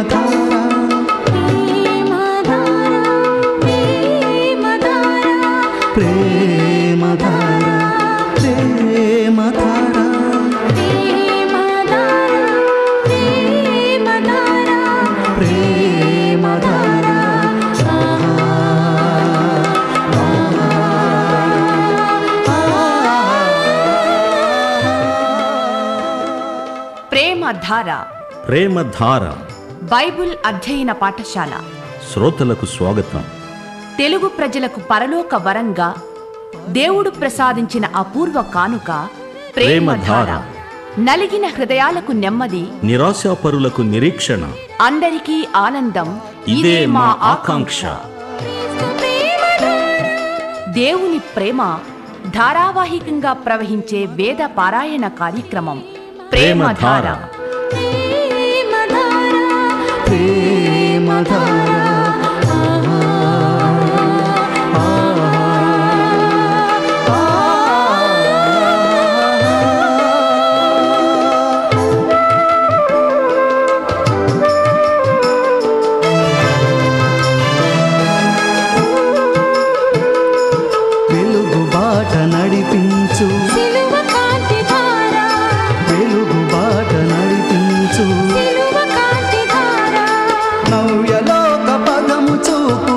ప్రేమధార ప్రేమధార ప్రేమధార ప్రేమధార ప్రేమధార Bible అధ్యయన పాఠశాల శ్రోతలకు స్వాగతం తెలుగు ప్రజలకు పరలోక వరంగా దేవుడు ప్రసాదించిన అపూర్వ కానుక ప్రేమధార ప్రేమధార. నలిగిన హృదయాలకు నెమ్మది నిరాశాపరులకు నిరీక్షణ అందరికీ ఆనందం ఇదే మా ఆకాంక్ష దేవుని ప్రేమ ధారావాహికంగా ప్రవహించే వేద పారాయణ కార్యక్రమం ప్రేమధార ప్రేమధార వెలుగు బాట నడిపించు వెలుగు బాట నడిపించు నవ్యలోక పదము చూపు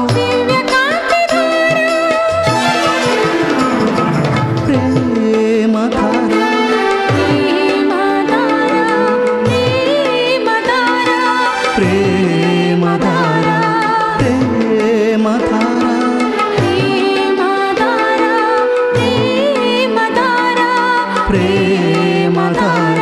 ప్రేమధార ప్రేమధార ప్రేమధార ప్రేమధార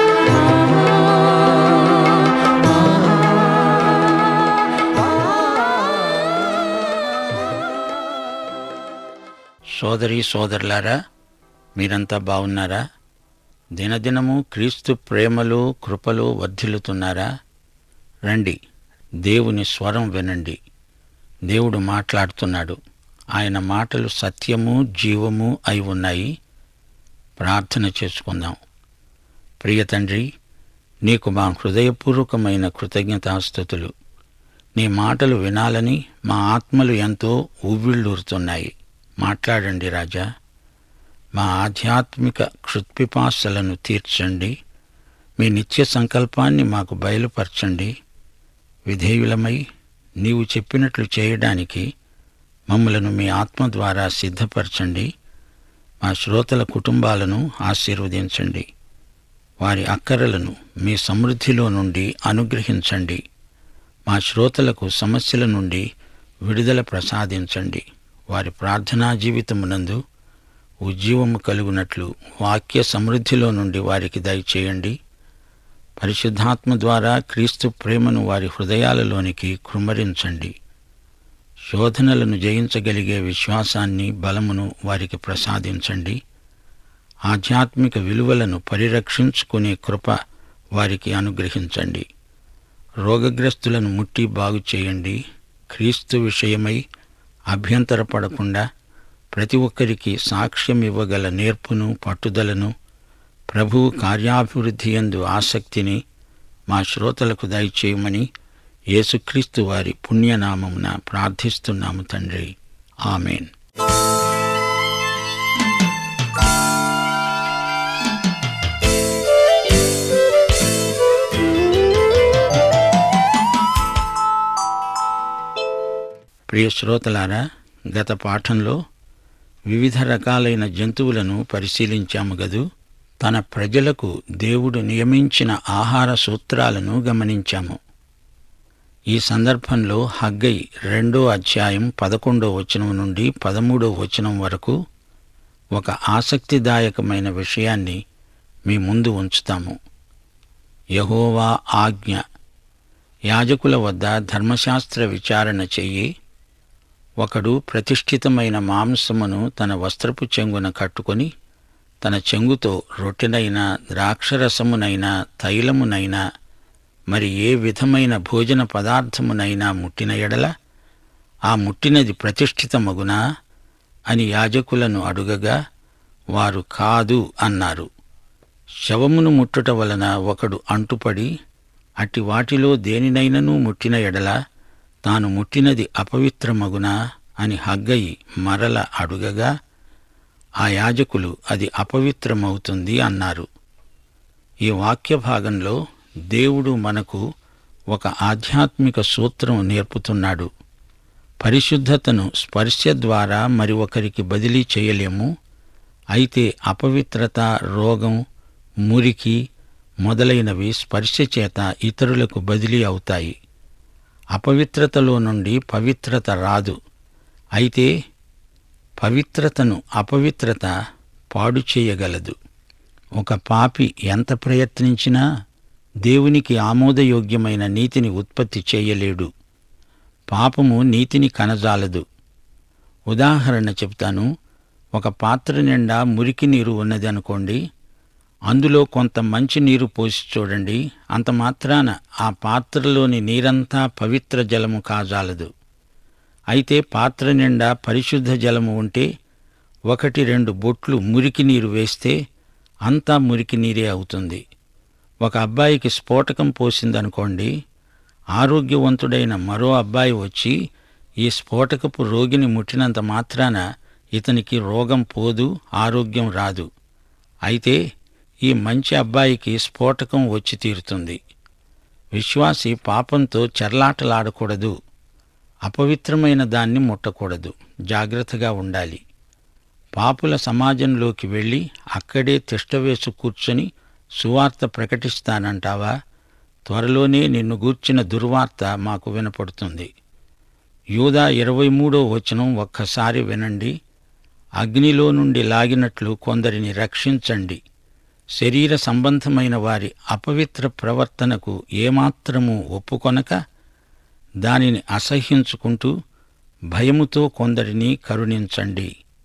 సోదరి సోదరులారా మీరంతా బాగున్నారా దినదినము క్రీస్తు ప్రేమలు కృపలు వర్ధిల్లుతున్నారా రండి దేవుని స్వరం వినండి దేవుడు మాట్లాడుతున్నాడు ఆయన మాటలు సత్యము జీవము అయి ఉన్నాయి ప్రార్థన చేసుకుందాం ప్రియ తండ్రి నీకు మా హృదయపూర్వకమైన కృతజ్ఞతాస్థుతులు నీ మాటలు వినాలని మా ఆత్మలు ఎంతో ఉవ్విళ్ళూరుతున్నాయి మాట్లాడండి రాజా మా ఆధ్యాత్మిక క్షుత్పిపాసలను తీర్చండి మీ నిత్య సంకల్పాన్ని మాకు బయలుపరచండి విధేయులమై నీవు చెప్పినట్లు చేయడానికి మమ్మలను మీ ఆత్మ ద్వారా సిద్ధపరచండి మా శ్రోతల కుటుంబాలను ఆశీర్వదించండి వారి అక్కరలను మీ సమృద్ధిలో నుండి అనుగ్రహించండి మా శ్రోతలకు సమస్యల నుండి విడుదల ప్రసాదించండి వారి ప్రార్థనా జీవితమునందు ఉజ్జీవము కలుగునట్లు వాక్య సమృద్ధిలో నుండి వారికి దయచేయండి పరిశుద్ధాత్మ ద్వారా క్రీస్తు ప్రేమను వారి హృదయాలలోనికి కృమ్మరించండి శోధనలను జయించగలిగే విశ్వాసాన్ని బలమును వారికి ప్రసాదించండి ఆధ్యాత్మిక విలువలను పరిరక్షించుకునే కృప వారికి అనుగ్రహించండి రోగగ్రస్తులను ముట్టి బాగు చేయండి క్రీస్తు విషయమై అభ్యంతరపడకుండా ప్రతి ఒక్కరికి సాక్ష్యం ఇవ్వగల నేర్పును పట్టుదలను ప్రభువు కార్యాభివృద్ధి యందు ఆసక్తిని మా శ్రోతలకు దయచేయమని యేసుక్రీస్తు వారి పుణ్యనామమున ప్రార్థిస్తున్నాము తండ్రి ఆమెన్ ప్రియ శ్రోతలారా గత పాఠంలో వివిధ రకాలైన జంతువులను పరిశీలించాము గదు తన ప్రజలకు దేవుడు నియమించిన ఆహార సూత్రాలను గమనించాము ఈ సందర్భంలో హగ్గై రెండో అధ్యాయం పదకొండో వచనం నుండి పదమూడో వచనం వరకు ఒక ఆసక్తిదాయకమైన విషయాన్ని మీ ముందు ఉంచుతాము యహోవా ఆజ్ఞ యాజకుల వద్ద ధర్మశాస్త్ర విచారణ చెయ్యి ఒకడు ప్రతిష్ఠితమైన మాంసమును తన వస్త్రపు చెంగున కట్టుకొని తన చెంగుతో రొట్టెనైనా ద్రాక్షరసమునైనా తైలమునైనా మరి ఏ విధమైన భోజన పదార్థమునైనా ముట్టిన ఎడల ఆ ముట్టినది ప్రతిష్ఠితమగునా అని యాజకులను అడుగగా వారు కాదు అన్నారు శవమును ముట్టుట వలన ఒకడు అంటుపడి అట్టి వాటిలో దేనినైనను ముట్టిన ఎడల తాను ముట్టినది అపవిత్రమగునా అని హగ్గయి మరల అడుగగా ఆ యాజకులు అది అపవిత్రమవుతుంది అన్నారు ఈ వాక్య భాగంలో దేవుడు మనకు ఒక ఆధ్యాత్మిక సూత్రం నేర్పుతున్నాడు పరిశుద్ధతను స్పర్శ ద్వారా మరి ఒకరికి బదిలీ చేయలేము అయితే అపవిత్రత రోగం మురికి మొదలైనవి స్పర్శ చేత ఇతరులకు బదిలీ అవుతాయి అపవిత్రతలో నుండి పవిత్రత రాదు అయితే పవిత్రతను అపవిత్రత పాడు చేయగలదు ఒక పాపి ఎంత ప్రయత్నించినా దేవునికి ఆమోదయోగ్యమైన నీతిని ఉత్పత్తి చేయలేడు పాపము నీతిని కనజాలదు ఉదాహరణ చెప్తాను ఒక పాత్ర నిండా మురికి నీరు ఉన్నది అనుకోండి అందులో కొంత మంచి నీరు పోసి చూడండి అంత మాత్రాన ఆ పాత్రలోని నీరంతా పవిత్ర జలము కాజాలదు అయితే పాత్ర నిండా పరిశుద్ధ జలము ఉంటే ఒకటి రెండు బొట్లు మురికి నీరు వేస్తే అంతా మురికి నీరే అవుతుంది ఒక అబ్బాయికి స్ఫోటకం పోసిందనుకోండి ఆరోగ్యవంతుడైన మరో అబ్బాయి వచ్చి ఈ స్ఫోటకపు రోగిని ముట్టినంత మాత్రాన ఇతనికి రోగం పోదు ఆరోగ్యం రాదు అయితే ఈ మంచి అబ్బాయికి స్ఫోటకం వచ్చి తీరుతుంది విశ్వాసి పాపంతో చెర్లాటలాడకూడదు అపవిత్రమైన దాన్ని ముట్టకూడదు జాగ్రత్తగా ఉండాలి పాపుల సమాజంలోకి వెళ్ళి అక్కడే తిష్టవేసు కూర్చొని సువార్త ప్రకటిస్తానంటావా త్వరలోనే నిన్ను గూర్చిన దుర్వార్త మాకు వినపడుతుంది యూదా ఇరవై మూడో వచనం ఒక్కసారి వినండి అగ్నిలో నుండి లాగినట్లు కొందరిని రక్షించండి శరీర సంబంధమైన వారి అపవిత్ర ప్రవర్తనకు ఏమాత్రము ఒప్పుకొనక దానిని అసహ్యించుకుంటూ భయముతో కొందరిని కరుణించండి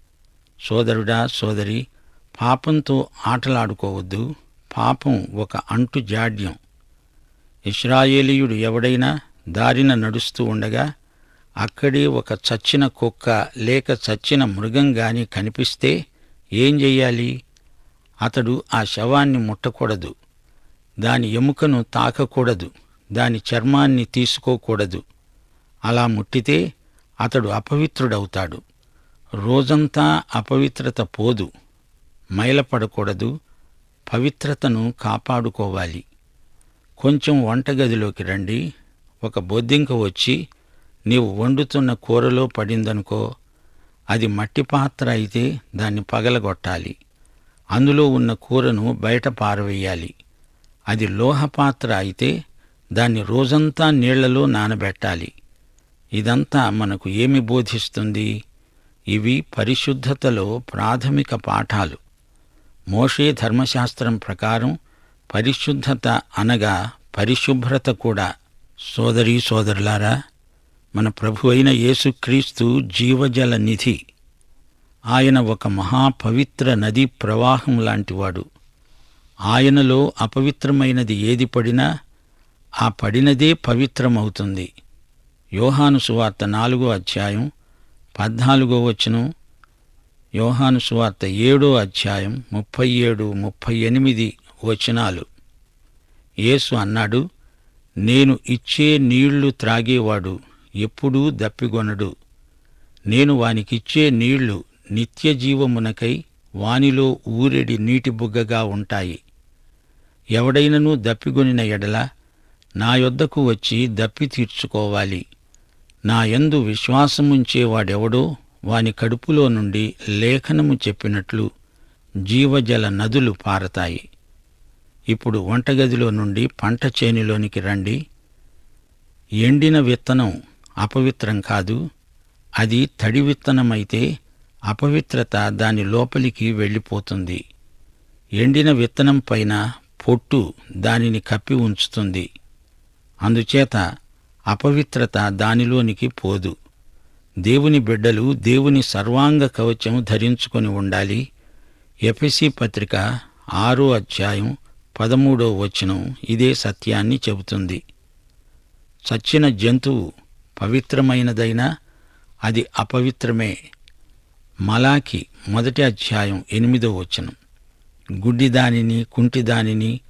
సోదరుడా సోదరి పాపంతో ఆటలాడుకోవద్దు పాపం ఒక అంటు జాడ్యం ఇస్రాయేలీయుడు ఎవడైనా దారిన నడుస్తూ ఉండగా అక్కడే ఒక చచ్చిన కుక్క లేక చచ్చిన మృగం గాని కనిపిస్తే ఏం చెయ్యాలి అతడు ఆ శవాన్ని ముట్టకూడదు దాని ఎముకను తాకకూడదు దాని చర్మాన్ని తీసుకోకూడదు అలా ముట్టితే అతడు అపవిత్రుడవుతాడు రోజంతా అపవిత్రత పోదు మైలపడకూడదు పవిత్రతను కాపాడుకోవాలి కొంచెం వంటగదిలోకి రండి ఒక బొద్దింక వచ్చి నీవు వండుతున్న కూరలో పడిందనుకో అది మట్టి పాత్ర అయితే దాన్ని పగలగొట్టాలి అందులో ఉన్న కూరను బయట పారవేయాలి అది లోహ పాత్ర అయితే దాన్ని రోజంతా నీళ్లలో నానబెట్టాలి ఇదంతా మనకు ఏమి బోధిస్తుంది ఇవి పరిశుద్ధతలో ప్రాథమిక పాఠాలు మోషే ధర్మశాస్త్రం ప్రకారం పరిశుద్ధత అనగా పరిశుభ్రత కూడా సోదరీ సోదరులారా మన ప్రభు అయిన యేసుక్రీస్తు జీవజల నిధి ఆయన ఒక మహాపవిత్ర నదీ ప్రవాహం లాంటివాడు ఆయనలో అపవిత్రమైనది ఏది పడినా ఆ పడినదే పవిత్రమవుతుంది యోహాను సువార్త నాలుగో అధ్యాయం పద్నాలుగో వచనం యోహాను సువార్త ఏడో అధ్యాయం ముప్పై ఏడు ముప్పై ఎనిమిది వచనాలు యేసు అన్నాడు నేను ఇచ్చే నీళ్లు త్రాగేవాడు ఎప్పుడూ దప్పిగొనడు నేను వానికిచ్చే నీళ్లు నిత్య జీవమునకై వానిలో ఊరెడి నీటి బుగ్గగా ఉంటాయి ఎవడైనను దప్పిగొనిన ఎడల నా యొద్దకు వచ్చి దప్పి తీర్చుకోవాలి నా యందు విశ్వాసముంచేవాడెవడో వాని కడుపులో నుండి లేఖనము చెప్పినట్లు జీవజల నదులు పారతాయి ఇప్పుడు వంటగదిలో నుండి పంట చేనులోనికి రండి ఎండిన విత్తనం అపవిత్రం కాదు అది తడి విత్తనమైతే అపవిత్రత దాని లోపలికి వెళ్ళిపోతుంది ఎండిన విత్తనం పైన పొట్టు దానిని కప్పి ఉంచుతుంది అందుచేత అపవిత్రత దానిలోనికి పోదు దేవుని బిడ్డలు దేవుని సర్వాంగ కవచం ధరించుకొని ఉండాలి ఎఫెసి పత్రిక ఆరో అధ్యాయం పదమూడో వచనం ఇదే సత్యాన్ని చెబుతుంది చచ్చిన జంతువు పవిత్రమైనదైనా అది అపవిత్రమే మలాకి మొదటి అధ్యాయం ఎనిమిదో వచనం గుడ్డిదానిని కుంటిదానిని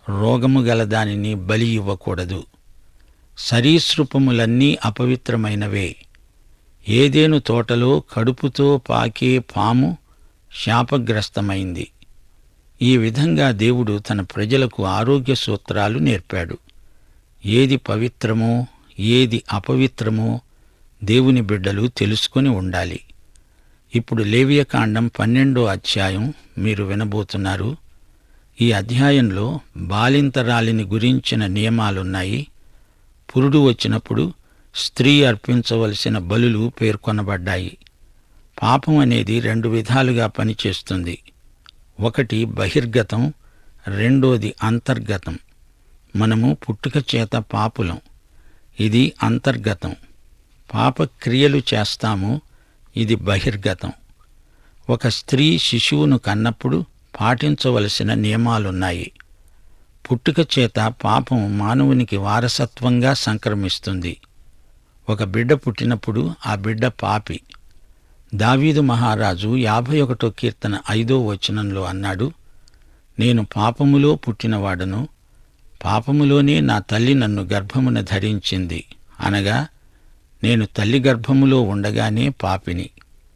రోగము గల దానిని బలి ఇవ్వకూడదు సరీసృపములన్నీ అపవిత్రమైనవే ఏదేను తోటలో కడుపుతో పాకే పాము శాపగ్రస్తమైంది ఈ విధంగా దేవుడు తన ప్రజలకు ఆరోగ్య సూత్రాలు నేర్పాడు ఏది పవిత్రమో ఏది అపవిత్రమో దేవుని బిడ్డలు తెలుసుకొని ఉండాలి ఇప్పుడు లేవియకాండం పన్నెండో అధ్యాయం మీరు వినబోతున్నారు ఈ అధ్యాయంలో బాలింతరాలిని గురించిన నియమాలున్నాయి పురుడు వచ్చినప్పుడు స్త్రీ అర్పించవలసిన బలులు పేర్కొనబడ్డాయి పాపం అనేది రెండు విధాలుగా పనిచేస్తుంది ఒకటి బహిర్గతం రెండోది అంతర్గతం మనము పుట్టుక చేత పాపులం ఇది అంతర్గతం పాప క్రియలు చేస్తాము ఇది బహిర్గతం ఒక స్త్రీ శిశువును కన్నప్పుడు పాటించవలసిన నియమాలున్నాయి పుట్టుక చేత పాపం మానవునికి వారసత్వంగా సంక్రమిస్తుంది ఒక బిడ్డ పుట్టినప్పుడు ఆ బిడ్డ పాపి దావీదు మహారాజు యాభై ఒకటో కీర్తన ఐదో వచనంలో అన్నాడు నేను పాపములో పుట్టినవాడను పాపములోనే నా తల్లి నన్ను గర్భమున ధరించింది అనగా నేను తల్లి గర్భములో ఉండగానే పాపిని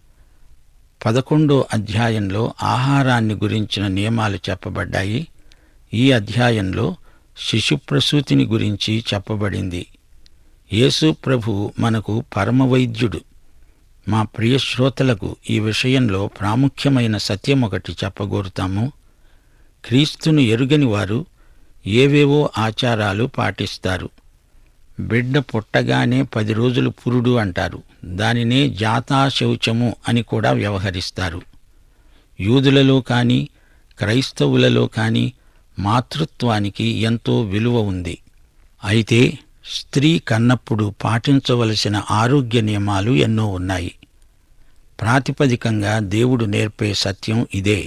పదకొండో అధ్యాయంలో ఆహారాన్ని గురించిన నియమాలు చెప్పబడ్డాయి ఈ అధ్యాయంలో శిశుప్రసూతిని గురించి చెప్పబడింది యేసు ప్రభు మనకు పరమవైద్యుడు మా ప్రియ శ్రోతలకు ఈ విషయంలో ప్రాముఖ్యమైన సత్యం ఒకటి చెప్పగోరుతాము క్రీస్తును ఎరుగని వారు ఏవేవో ఆచారాలు పాటిస్తారు బిడ్డ పుట్టగానే పది రోజులు పురుడు అంటారు దానినే జాతాశౌచము అని కూడా వ్యవహరిస్తారు యూదులలో కానీ క్రైస్తవులలో కానీ మాతృత్వానికి ఎంతో విలువ ఉంది అయితే స్త్రీ కన్నప్పుడు పాటించవలసిన ఆరోగ్య నియమాలు ఎన్నో ఉన్నాయి ప్రాతిపదికంగా దేవుడు నేర్పే సత్యం ఇదే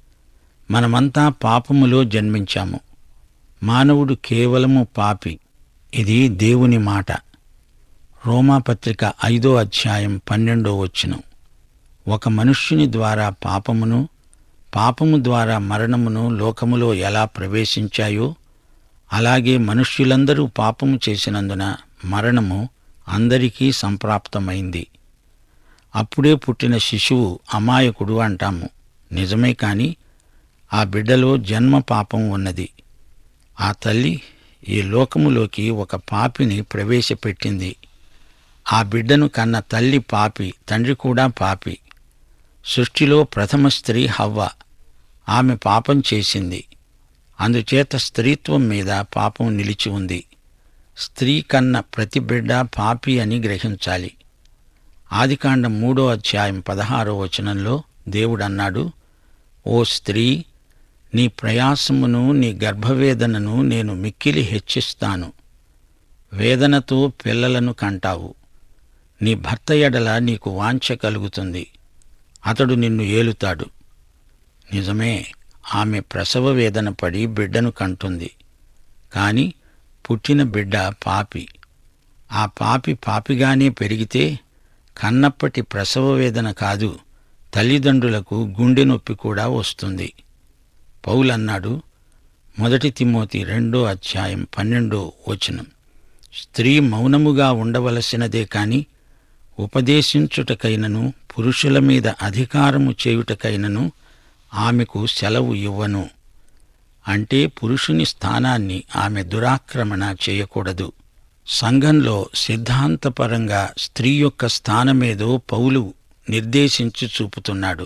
మనమంతా పాపములో జన్మించాము మానవుడు కేవలము పాపి ఇది దేవుని మాట రోమాపత్రిక ఐదో అధ్యాయం పన్నెండో వచనం ఒక మనుష్యుని ద్వారా పాపమును పాపము ద్వారా మరణమును లోకములో ఎలా ప్రవేశించాయో అలాగే మనుష్యులందరూ పాపము చేసినందున మరణము అందరికీ సంప్రాప్తమైంది అప్పుడే పుట్టిన శిశువు అమాయకుడు అంటాము నిజమే కాని ఆ బిడ్డలో జన్మ పాపం ఉన్నది ఆ తల్లి ఈ లోకములోకి ఒక పాపిని ప్రవేశపెట్టింది ఆ బిడ్డను కన్న తల్లి పాపి తండ్రి కూడా పాపి సృష్టిలో ప్రథమ స్త్రీ హవ్వ ఆమె పాపం చేసింది అందుచేత స్త్రీత్వం మీద పాపం నిలిచి ఉంది స్త్రీ కన్న ప్రతి బిడ్డ పాపి అని గ్రహించాలి ఆదికాండం మూడో అధ్యాయం పదహారో వచనంలో దేవుడన్నాడు ఓ స్త్రీ నీ ప్రయాసమును నీ గర్భవేదనను నేను మిక్కిలి హెచ్చిస్తాను వేదనతో పిల్లలను కంటావు నీ భర్త ఎడల నీకు వాంఛ కలుగుతుంది అతడు నిన్ను ఏలుతాడు నిజమే ఆమె ప్రసవ వేదన పడి బిడ్డను కంటుంది కాని పుట్టిన బిడ్డ పాపి ఆ పాపి పాపిగానే పెరిగితే కన్నప్పటి ప్రసవ వేదన కాదు తల్లిదండ్రులకు గుండె నొప్పి కూడా వస్తుంది పౌలన్నాడు మొదటి తిమోతి రెండో అధ్యాయం పన్నెండో వచనం స్త్రీ మౌనముగా ఉండవలసినదే కాని ఉపదేశించుటకైనను పురుషుల మీద అధికారము చేయుటకైనను ఆమెకు సెలవు ఇవ్వను అంటే పురుషుని స్థానాన్ని ఆమె దురాక్రమణ చేయకూడదు సంఘంలో సిద్ధాంతపరంగా స్త్రీ యొక్క స్థానమేదో పౌలు నిర్దేశించి చూపుతున్నాడు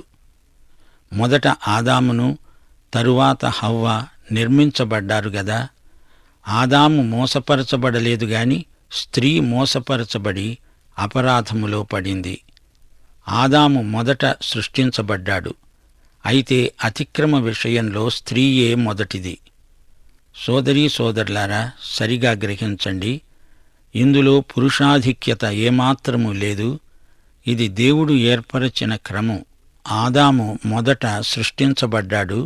మొదట ఆదామును తరువాత హవ్వ నిర్మించబడ్డారు గదా ఆదాము మోసపరచబడలేదు గాని స్త్రీ మోసపరచబడి అపరాధములో పడింది ఆదాము మొదట సృష్టించబడ్డాడు అయితే అతిక్రమ విషయంలో స్త్రీయే మొదటిది సోదరీ సోదరులారా సరిగా గ్రహించండి ఇందులో పురుషాధిక్యత ఏమాత్రము లేదు ఇది దేవుడు ఏర్పరచిన క్రమం ఆదాము మొదట సృష్టించబడ్డాడు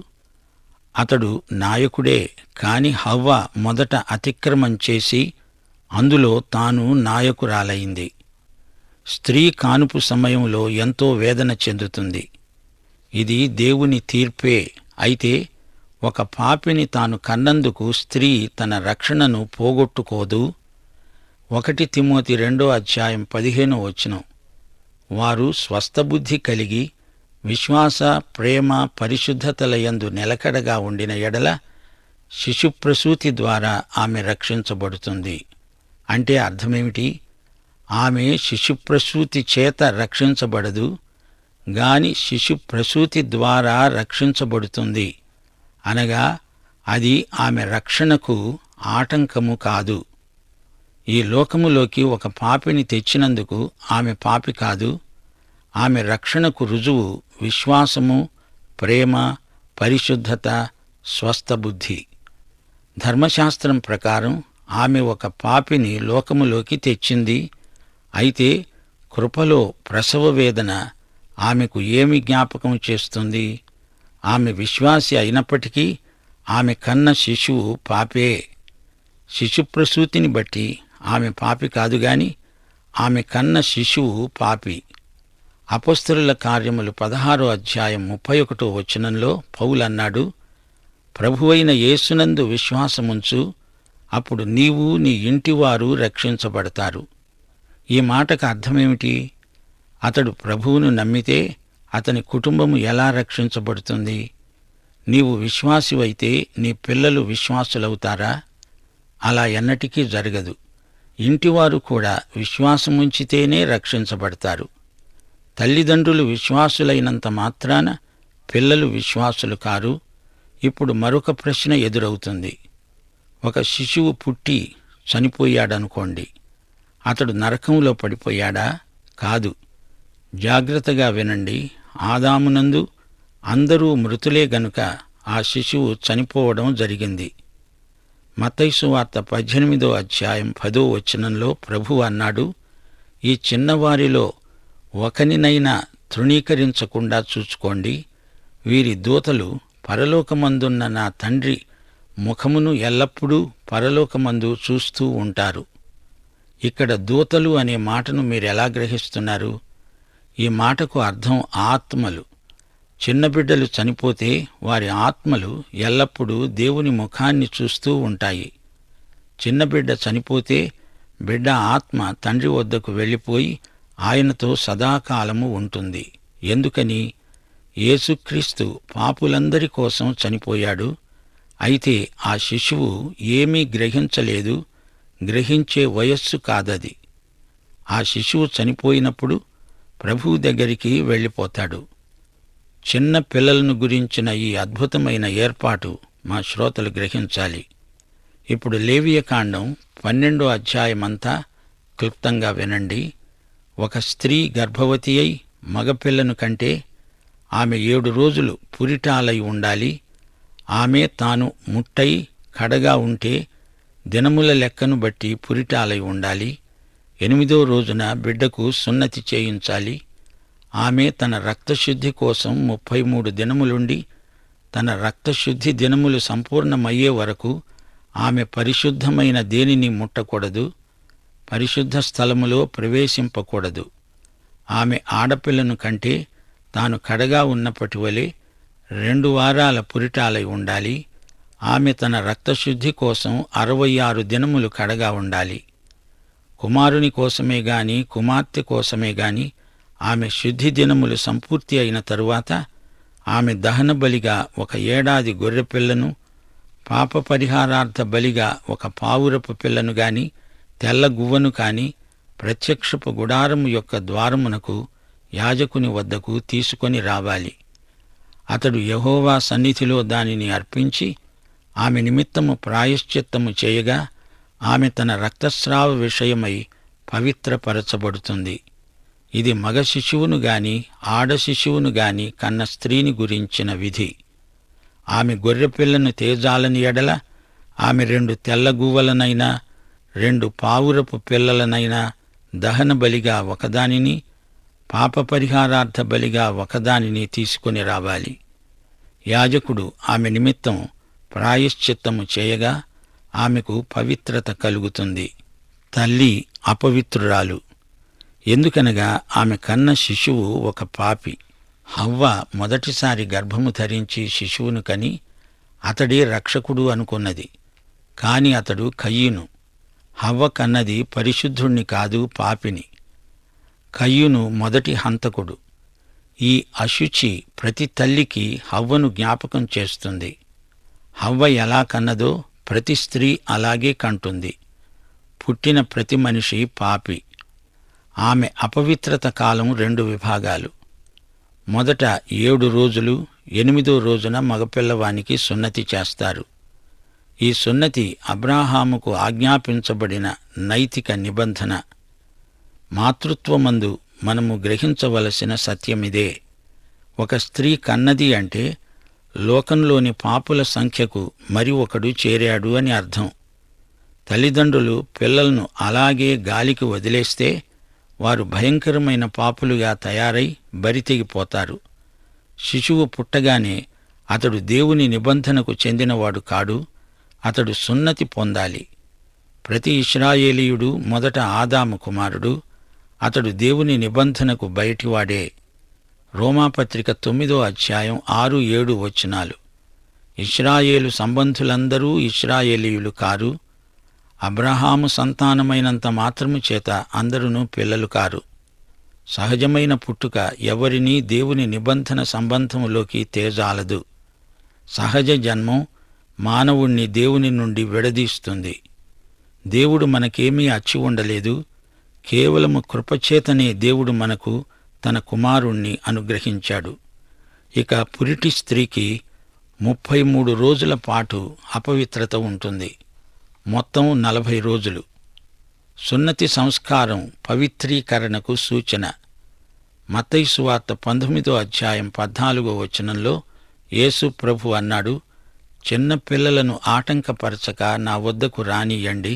అతడు నాయకుడే కాని హవ్వ మొదట అతిక్రమం చేసి అందులో తాను నాయకురాలైంది స్త్రీ కానుపు సమయంలో ఎంతో వేదన చెందుతుంది ఇది దేవుని తీర్పే అయితే ఒక పాపిని తాను కన్నందుకు స్త్రీ తన రక్షణను పోగొట్టుకోదు ఒకటి తిమోతి రెండో అధ్యాయం పదిహేనో వచనం వారు స్వస్థబుద్ధి కలిగి విశ్వాస ప్రేమ పరిశుద్ధతలయందు నిలకడగా ఉండిన ఎడల శిశుప్రసూతి ద్వారా ఆమె రక్షించబడుతుంది అంటే అర్థమేమిటి ఆమె శిశుప్రసూతి చేత రక్షించబడదు గాని శిశుప్రసూతి ద్వారా రక్షించబడుతుంది అనగా అది ఆమె రక్షణకు ఆటంకము కాదు ఈ లోకములోకి ఒక పాపిని తెచ్చినందుకు ఆమె పాపి కాదు ఆమె రక్షణకు రుజువు విశ్వాసము ప్రేమ పరిశుద్ధత స్వస్థబుద్ధి ధర్మశాస్త్రం ప్రకారం ఆమె ఒక పాపిని లోకములోకి తెచ్చింది అయితే కృపలో ప్రసవ వేదన ఆమెకు ఏమి జ్ఞాపకం చేస్తుంది ఆమె విశ్వాసి అయినప్పటికీ ఆమె కన్న శిశువు పాపే శిశుప్రసూతిని బట్టి ఆమె పాపి కాదు గాని ఆమె కన్న శిశువు పాపి అపస్తుల కార్యములు పదహారో అధ్యాయం ముప్పై ఒకటో వచనంలో పౌలన్నాడు ప్రభువైన యేసునందు విశ్వాసముంచు అప్పుడు నీవు నీ ఇంటివారు రక్షించబడతారు ఈ మాటకు అర్థమేమిటి అతడు ప్రభువును నమ్మితే అతని కుటుంబము ఎలా రక్షించబడుతుంది నీవు విశ్వాసివైతే నీ పిల్లలు విశ్వాసులవుతారా అలా ఎన్నటికీ జరగదు ఇంటివారు కూడా విశ్వాసముంచితేనే రక్షించబడతారు తల్లిదండ్రులు విశ్వాసులైనంత మాత్రాన పిల్లలు విశ్వాసులు కారు ఇప్పుడు మరొక ప్రశ్న ఎదురవుతుంది ఒక శిశువు పుట్టి చనిపోయాడనుకోండి అతడు నరకంలో పడిపోయాడా కాదు జాగ్రత్తగా వినండి ఆదామునందు అందరూ మృతులే గనుక ఆ శిశువు చనిపోవడం జరిగింది మత్తైసు వార్త పద్దెనిమిదో అధ్యాయం పదో వచనంలో ప్రభు అన్నాడు ఈ చిన్నవారిలో ఒకనినైనా తృణీకరించకుండా చూచుకోండి వీరి దూతలు పరలోకమందున్న నా తండ్రి ముఖమును ఎల్లప్పుడూ పరలోకమందు చూస్తూ ఉంటారు ఇక్కడ దూతలు అనే మాటను మీరెలా గ్రహిస్తున్నారు ఈ మాటకు అర్థం ఆత్మలు చిన్న బిడ్డలు చనిపోతే వారి ఆత్మలు ఎల్లప్పుడూ దేవుని ముఖాన్ని చూస్తూ ఉంటాయి చిన్న బిడ్డ చనిపోతే బిడ్డ ఆత్మ తండ్రి వద్దకు వెళ్ళిపోయి ఆయనతో సదాకాలము ఉంటుంది ఎందుకని యేసుక్రీస్తు పాపులందరి కోసం చనిపోయాడు అయితే ఆ శిశువు ఏమీ గ్రహించలేదు గ్రహించే వయస్సు కాదది ఆ శిశువు చనిపోయినప్పుడు ప్రభువు దగ్గరికి వెళ్ళిపోతాడు చిన్న పిల్లలను గురించిన ఈ అద్భుతమైన ఏర్పాటు మా శ్రోతలు గ్రహించాలి ఇప్పుడు లేవియ కాండం పన్నెండో అధ్యాయమంతా క్లుప్తంగా వినండి ఒక స్త్రీ గర్భవతి అయి మగపిల్లను కంటే ఆమె ఏడు రోజులు పురిటాలై ఉండాలి ఆమె తాను ముట్టై కడగా ఉంటే దినముల లెక్కను బట్టి పురిటాలై ఉండాలి ఎనిమిదో రోజున బిడ్డకు సున్నతి చేయించాలి ఆమె తన రక్తశుద్ధి కోసం ముప్పై మూడు దినములుండి తన రక్తశుద్ధి దినములు సంపూర్ణమయ్యే వరకు ఆమె పరిశుద్ధమైన దేనిని ముట్టకూడదు పరిశుద్ధ స్థలములో ప్రవేశింపకూడదు ఆమె ఆడపిల్లను కంటే తాను కడగా ఉన్నప్పటి వలె రెండు వారాల పురిటాలై ఉండాలి ఆమె తన రక్తశుద్ధి కోసం అరవై ఆరు దినములు కడగా ఉండాలి కుమారుని కోసమే గాని కుమార్తె కోసమే గాని ఆమె శుద్ధి దినములు సంపూర్తి అయిన తరువాత ఆమె దహన బలిగా ఒక ఏడాది గొర్రెపిల్లను పాప పరిహారార్థ బలిగా ఒక పావురపు పిల్లను గాని తెల్ల గువ్వను కాని ప్రత్యక్షపు గుడారము యొక్క ద్వారమునకు యాజకుని వద్దకు తీసుకొని రావాలి అతడు యహోవా సన్నిధిలో దానిని అర్పించి ఆమె నిమిత్తము ప్రాయశ్చిత్తము చేయగా ఆమె తన రక్తస్రావ విషయమై పవిత్రపరచబడుతుంది ఇది మగ శిశువును గాని ఆడ శిశువును గాని కన్న స్త్రీని గురించిన విధి ఆమె గొర్రెపిల్లను తేజాలని ఎడల ఆమె రెండు తెల్ల గువ్వలనైనా రెండు పావురపు పిల్లలనైనా దహన బలిగా ఒకదానిని పాప పరిహారార్థ బలిగా ఒకదానిని తీసుకొని రావాలి యాజకుడు ఆమె నిమిత్తం ప్రాయశ్చిత్తము చేయగా ఆమెకు పవిత్రత కలుగుతుంది తల్లి అపవిత్రురాలు ఎందుకనగా ఆమె కన్న శిశువు ఒక పాపి హవ్వ మొదటిసారి గర్భము ధరించి శిశువును కని అతడే రక్షకుడు అనుకున్నది కాని అతడు కయ్యూను హవ్వ కన్నది పరిశుద్ధుణ్ణి కాదు పాపిని కయ్యూను మొదటి హంతకుడు ఈ అశుచి ప్రతి తల్లికి హవ్వను జ్ఞాపకం చేస్తుంది హవ్వ ఎలా కన్నదో ప్రతి స్త్రీ అలాగే కంటుంది పుట్టిన ప్రతి మనిషి పాపి ఆమె అపవిత్రత కాలం రెండు విభాగాలు మొదట ఏడు రోజులు ఎనిమిదో రోజున మగపిల్లవానికి సున్నతి చేస్తారు ఈ సున్నతి అబ్రాహాముకు ఆజ్ఞాపించబడిన నైతిక నిబంధన మాతృత్వమందు మనము గ్రహించవలసిన సత్యమిదే ఒక స్త్రీ కన్నది అంటే లోకంలోని పాపుల సంఖ్యకు మరి ఒకడు చేరాడు అని అర్థం తల్లిదండ్రులు పిల్లలను అలాగే గాలికి వదిలేస్తే వారు భయంకరమైన పాపులుగా తయారై బరితెగిపోతారు శిశువు పుట్టగానే అతడు దేవుని నిబంధనకు చెందినవాడు కాడు అతడు సున్నతి పొందాలి ప్రతి ఇస్రాయేలీయుడు మొదట ఆదాము కుమారుడు అతడు దేవుని నిబంధనకు బయటివాడే రోమాపత్రిక తొమ్మిదో అధ్యాయం ఆరు ఏడు వచనాలు ఇస్రాయేలు సంబంధులందరూ ఇస్రాయేలీయులు కారు అబ్రహాము సంతానమైనంత మాత్రము చేత అందరును పిల్లలు కారు సహజమైన పుట్టుక ఎవరినీ దేవుని నిబంధన సంబంధములోకి తేజాలదు సహజ జన్మం మానవుణ్ణి దేవుని నుండి విడదీస్తుంది దేవుడు మనకేమీ అచ్చి ఉండలేదు కేవలము కృపచేతనే దేవుడు మనకు తన కుమారుణ్ణి అనుగ్రహించాడు ఇక పురిటి స్త్రీకి ముప్పై మూడు రోజుల పాటు అపవిత్రత ఉంటుంది మొత్తం నలభై రోజులు సున్నతి సంస్కారం పవిత్రీకరణకు సూచన మత్తయి వార్త పంతొమ్మిదో అధ్యాయం పద్నాలుగో వచనంలో యేసు ప్రభు అన్నాడు చిన్న పిల్లలను ఆటంకపరచక నా వద్దకు రానియండి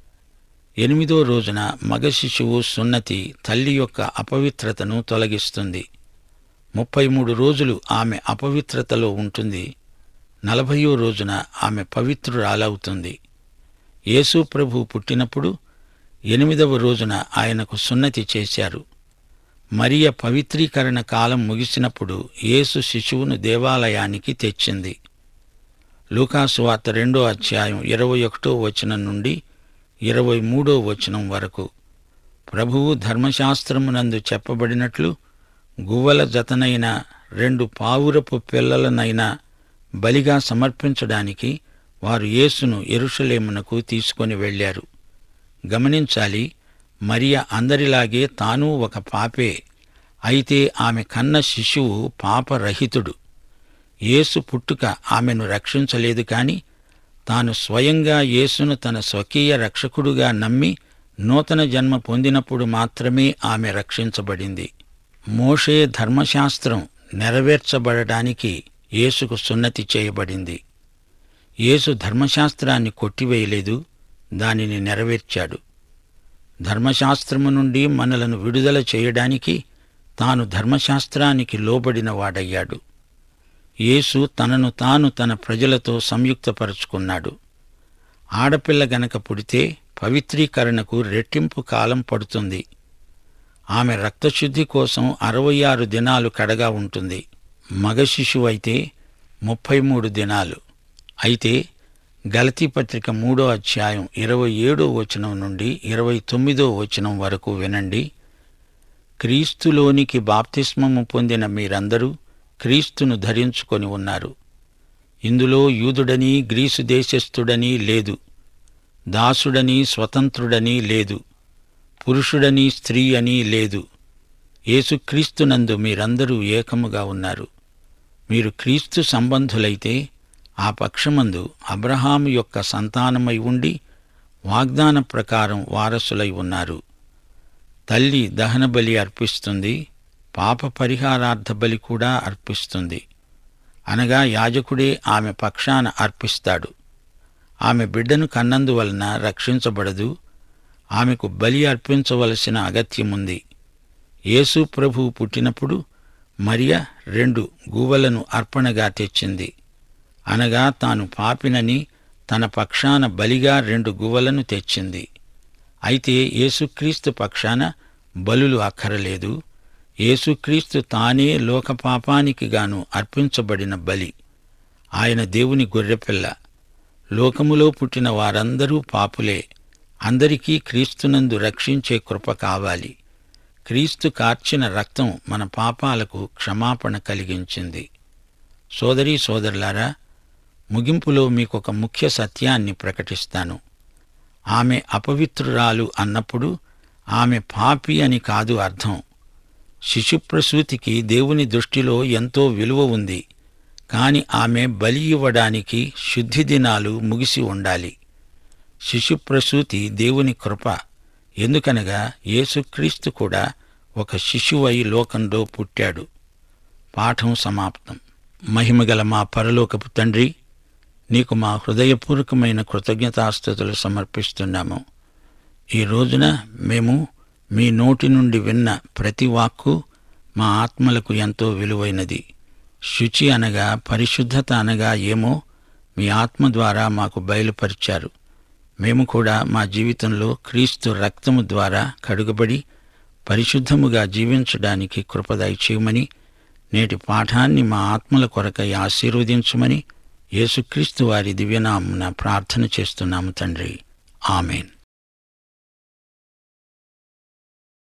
ఎనిమిదో రోజున మగ శిశువు సున్నతి తల్లి యొక్క అపవిత్రతను తొలగిస్తుంది ముప్పై మూడు రోజులు ఆమె అపవిత్రతలో ఉంటుంది నలభయో రోజున ఆమె పవిత్రురాలవుతుంది యేసు ప్రభు పుట్టినప్పుడు ఎనిమిదవ రోజున ఆయనకు సున్నతి చేశారు మరియ పవిత్రీకరణ కాలం ముగిసినప్పుడు యేసు శిశువును దేవాలయానికి తెచ్చింది లూకాసు వార్త రెండో అధ్యాయం ఇరవై ఒకటో వచనం నుండి ఇరవై మూడో వచనం వరకు ప్రభువు ధర్మశాస్త్రమునందు చెప్పబడినట్లు గువ్వల జతనైన రెండు పావురపు పిల్లలనైనా బలిగా సమర్పించడానికి వారు యేసును ఎరుషలేమునకు తీసుకొని వెళ్ళారు గమనించాలి మరియ అందరిలాగే తాను ఒక పాపే అయితే ఆమె కన్న శిశువు పాపరహితుడు యేసు పుట్టుక ఆమెను రక్షించలేదు కాని తాను స్వయంగా యేసును తన స్వకీయ రక్షకుడుగా నమ్మి నూతన జన్మ పొందినప్పుడు మాత్రమే ఆమె రక్షించబడింది మోషే ధర్మశాస్త్రం నెరవేర్చబడడానికి యేసుకు సున్నతి చేయబడింది యేసు ధర్మశాస్త్రాన్ని కొట్టివేయలేదు దానిని నెరవేర్చాడు ధర్మశాస్త్రము నుండి మనలను విడుదల చేయడానికి తాను ధర్మశాస్త్రానికి లోబడిన వాడయ్యాడు యేసు తనను తాను తన ప్రజలతో సంయుక్తపరుచుకున్నాడు ఆడపిల్ల గనక పుడితే పవిత్రీకరణకు రెట్టింపు కాలం పడుతుంది ఆమె రక్తశుద్ధి కోసం అరవై ఆరు దినాలు కడగా ఉంటుంది మగ శిశువు అయితే ముప్పై మూడు దినాలు అయితే గలతీ పత్రిక మూడో అధ్యాయం ఇరవై ఏడో వచనం నుండి ఇరవై తొమ్మిదో వచనం వరకు వినండి క్రీస్తులోనికి బాప్తిస్మము పొందిన మీరందరూ క్రీస్తును ధరించుకొని ఉన్నారు ఇందులో యూదుడని గ్రీసు దేశస్థుడని లేదు దాసుడని స్వతంత్రుడని లేదు పురుషుడని స్త్రీ అని లేదు యేసుక్రీస్తునందు మీరందరూ ఏకముగా ఉన్నారు మీరు క్రీస్తు సంబంధులైతే ఆ పక్షమందు అబ్రహాము యొక్క సంతానమై ఉండి వాగ్దాన ప్రకారం వారసులై ఉన్నారు తల్లి దహన బలి అర్పిస్తుంది పాప పరిహారార్థ బలి కూడా అర్పిస్తుంది అనగా యాజకుడే ఆమె పక్షాన అర్పిస్తాడు ఆమె బిడ్డను కన్నందువలన రక్షించబడదు ఆమెకు బలి అర్పించవలసిన అగత్యముంది యేసు ప్రభువు పుట్టినప్పుడు మరియ రెండు గువ్వలను అర్పణగా తెచ్చింది అనగా తాను పాపినని తన పక్షాన బలిగా రెండు గువ్వలను తెచ్చింది అయితే యేసుక్రీస్తు పక్షాన బలులు అక్కరలేదు యేసుక్రీస్తు తానే లోకపాపానికి గాను అర్పించబడిన బలి ఆయన దేవుని గొర్రెపిల్ల లోకములో పుట్టిన వారందరూ పాపులే అందరికీ క్రీస్తునందు రక్షించే కృప కావాలి క్రీస్తు కార్చిన రక్తం మన పాపాలకు క్షమాపణ కలిగించింది సోదరీ సోదరులారా ముగింపులో మీకొక ముఖ్య సత్యాన్ని ప్రకటిస్తాను ఆమె అపవిత్రురాలు అన్నప్పుడు ఆమె పాపి అని కాదు అర్థం శిశుప్రసూతికి దేవుని దృష్టిలో ఎంతో విలువ ఉంది కాని ఆమె బలి ఇవ్వడానికి శుద్ధి దినాలు ముగిసి ఉండాలి శిశుప్రసూతి దేవుని కృప ఎందుకనగా యేసుక్రీస్తు కూడా ఒక శిశువై లోకంలో పుట్టాడు పాఠం సమాప్తం మహిమగల మా పరలోకపు తండ్రి నీకు మా హృదయపూర్వకమైన కృతజ్ఞతాస్థుతులు సమర్పిస్తున్నాము ఈ రోజున మేము మీ నోటి నుండి విన్న ప్రతి వాక్కు మా ఆత్మలకు ఎంతో విలువైనది శుచి అనగా పరిశుద్ధత అనగా ఏమో మీ ఆత్మ ద్వారా మాకు బయలుపరిచారు మేము కూడా మా జీవితంలో క్రీస్తు రక్తము ద్వారా కడుగబడి పరిశుద్ధముగా జీవించడానికి కృపదయ చేయమని నేటి పాఠాన్ని మా ఆత్మల కొరకై ఆశీర్వదించమని యేసుక్రీస్తు వారి దివ్యనామున ప్రార్థన చేస్తున్నాము తండ్రి ఆమెన్